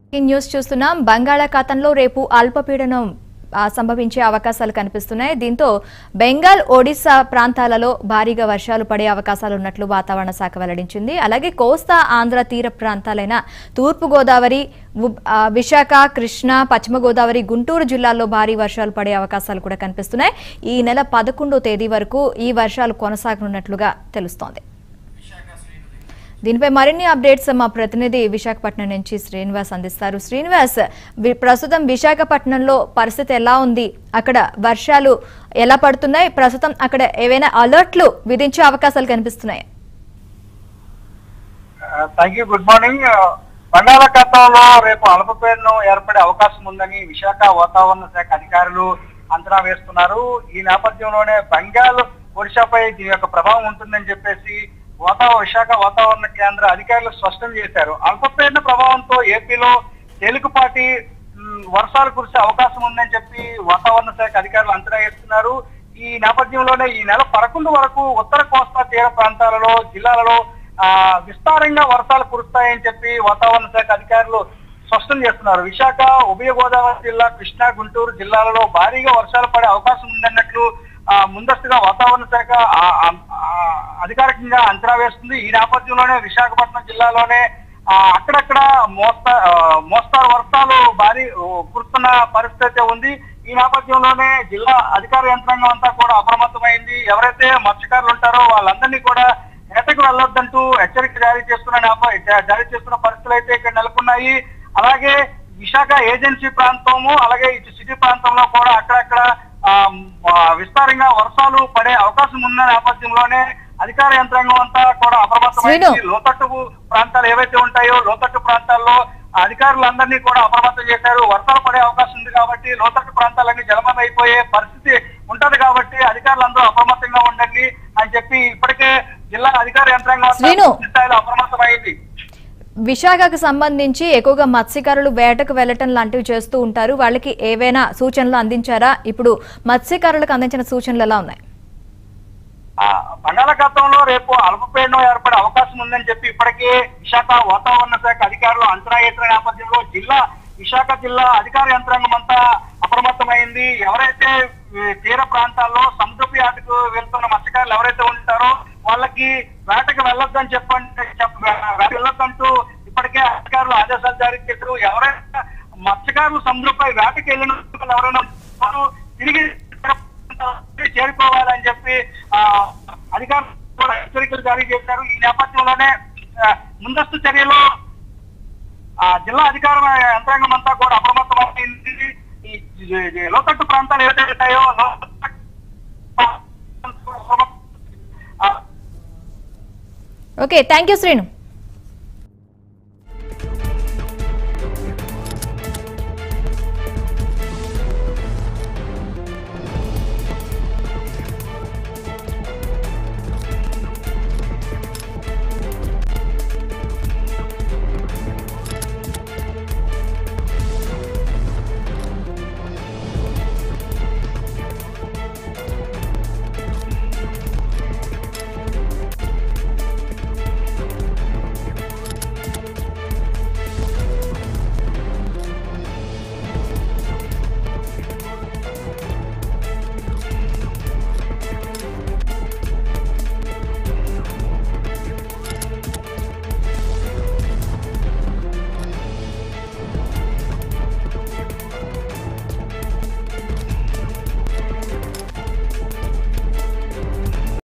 ఈ న్యూస్ చూస్తున్నాం బంగాళాఖాతంలో రేపు అల్పపీడనం ఆ, సంభవించే అవకాశాలు కనిపిస్తున్నాయి దీంతో బెంగాల్ ఒడిశా ప్రాంతాలలో భారీగా వర్షాలు పడే అవకాశాలు ఉన్నట్లు వాతావరణ శాఖ వెల్లడించింది అలాగే కోస్తా ఆంధ్ర తీర ప్రాంతాలైన తూర్పు గోదావరి ఉబ్- ఆ, విశాఖ కృష్ణా పశ్చిమ గోదావరి గుంటూరు జిల్లాల్లో భారీ వర్షాలు పడే అవకాశాలు కూడా కనిపిస్తున్నాయి ఈ నెల పదకొండో తేదీ వరకు ఈ వర్షాలు కొనసాగనున్నట్లుగా తెలుస్తోంది దీనిపై మరిన్ని అప్డేట్స్ మా ప్రతినిధి విశాఖపట్నం నుంచి శ్రీనివాస్ అందిస్తారు శ్రీనివాస్ వి- ప్రస్తుతం విశాఖపట్నంలో పరిస్థితి ఎలా ఉంది అక్కడ వర్షాలు ఎలా పడుతున్నాయి ప్రస్తుతం అక్కడ ఏవైనా అలర్ట్లు విధించే అవకాశాలు కనిపిస్తున్నాయి థ్యాంక్ యూ గుడ్ మార్నింగ్ బంగాళాఖాతంలో రేపు అల్పపీడనం ఏర్పడే అవకాశం ఉందని విశాఖ వాతావరణ శాఖ అధికారులు అంచనా వేస్తున్నారు ఈ నేపథ్యంలోనే బెంగాల్ ఒడిశాపై దీని యొక్క ప్రభావం ఉంటుందని చెప్పేసి వాతావరణ విశాఖ వాతావరణ కేంద్ర అధికారులు స్పష్టం చేశారు అల్పపీడన ప్రభావంతో ఏపీలో తేలికపాటి మ్, వర్షాలు కురిసే అవకాశం ఉందని చెప్పి వాతావరణ శాఖ అధికారులు అంచనా వేస్తున్నారు ఈ నేపథ్యంలోనే ఈ నెల పదకొండు వరకు ఉత్తర కోస్తా తీర ప్రాంతాలలో జిల్లాలలో ఆ విస్తారంగా వర్షాలు కురుస్తాయని చెప్పి వాతావరణ శాఖ అధికారులు స్పష్టం చేస్తున్నారు విశాఖ ఉభయ గోదావరి జిల్లా కృష్ణా గుంటూరు జిల్లాలలో భారీగా వర్షాలు పడే అవకాశం ఉందన్నట్లు ఆ, ముందస్తుగా వాతావరణ శాఖ ఆ, ఆ, ఆ, అధికారికంగా అంచనా వేస్తుంది ఈ నేపథ్యంలోనే విశాఖపట్నం జిల్లాలోనే ఆ, అక్కడక్కడ మోస్తా ఆ, మోస్తారు వర్షాలు భారీ ఓ, కురుస్తున్న పరిస్థితి అయితే ఉంది ఈ నేపథ్యంలోనే జిల్లా అధికార యంత్రాంగం అంతా కూడా అప్రమత్తమైంది ఎవరైతే మత్స్యకారులు ఉంటారో వాళ్ళందరినీ కూడా వేటకు వెళ్ళొద్దంటూ హెచ్చరిక జారీ చేస్తున్న నేప- జా- జారీ చేస్తున్న పరిస్థితులు అయితే ఇక్కడ నెలకొన్నాయి అలాగే విశాఖ ఏజెన్సీ ప్రాంతము అలాగే ఇటు సిటీ ప్రాంతంలో కూడా అక్కడక్కడ ఆ, ఆ, విస్తారంగా వర్షాలు పడే అవకాశం ఉన్న నేపథ్యంలోనే అధికార యంత్రాంగం అంతా కూడా అప్రమత్తమైంది శ్రీను. లోతట్టు ప్రాంతాలు ఏవైతే ఉంటాయో లోతట్టు ప్రాంతాల్లో అధికారులందరినీ కూడా అప్రమత్తం చేశారు వర్షాలు పడే అవకాశం ఉంది కాబట్టి లోతట్టు ప్రాంతాలన్నీ జలమయం అయిపోయే పరిస్థితి ఉంటది కాబట్టి అధికారులందరూ అప్రమత్తంగా ఉండండి అని చెప్పి ఇప్పటికే జిల్లా అధికార యంత్రాంగం అంతా శ్రీను. పూర్తి స్థాయిలో అప్రమత్తమైంది విశాఖకు సంబంధించి ఎక్కువగా మత్స్యకారులు వేటకు వెళ్లటం లాంటివి చేస్తూ ఉంటారు వాళ్ళకి ఏవైనా సూచనలు అందించారా ఇప్పుడు మత్స్యకారులకు అందించిన సూచనలు ఎలా ఉన్నాయి ఆ, బంగాళాఖాతంలో రేపు అల్పపీడనం ఏర్పడే అవకాశం ఉందని చెప్పి ఇప్పటికే విశాఖ వాతావరణ శాఖ అధికారులు అంచనా వేసిన నేపథ్యంలో జిల్లా విశాఖ జిల్లా అధికార యంత్రాంగం అంతా అప్రమత్తమైంది ఎవరైతే ఈ తీర ప్రాంతాల్లో సముద్రపు యాటకు వెళ్తున్న మత్స్యకారులు ఎవరైతే ఉంటారో వాళ్ళకి వేటకు వెళ్ళొద్దని చెప్పండి చెప్ప- వేటకు వెళ్ళొద్దంటూ ఇప్పటికే అధికారులు ఆదేశాలు జారీ చేశారు ఎవరైనా మత్స్యకారులు సముద్రంపై వేటకి వెళ్ళిన వాళ్ళు ఎవరైనా వారు తిరిగి చేరుకోవాలని చెప్పి ఆ, అధికారులు కూడా హెచ్చరికలు జారీ చేశారు ఈ నేపథ్యంలోనే ఆ, ముందస్తు చర్యలు ఆ జిల్లా అధికార యంత్రాంగం అంతా కూడా అప్రమత్తమైంది ఈ ఈ- ఈ లోతట్టు ప్రాంతాలు ఏవైతే ఉంటాయో లోతట్టు ఓకే థ్యాంక్ యూ శ్రీను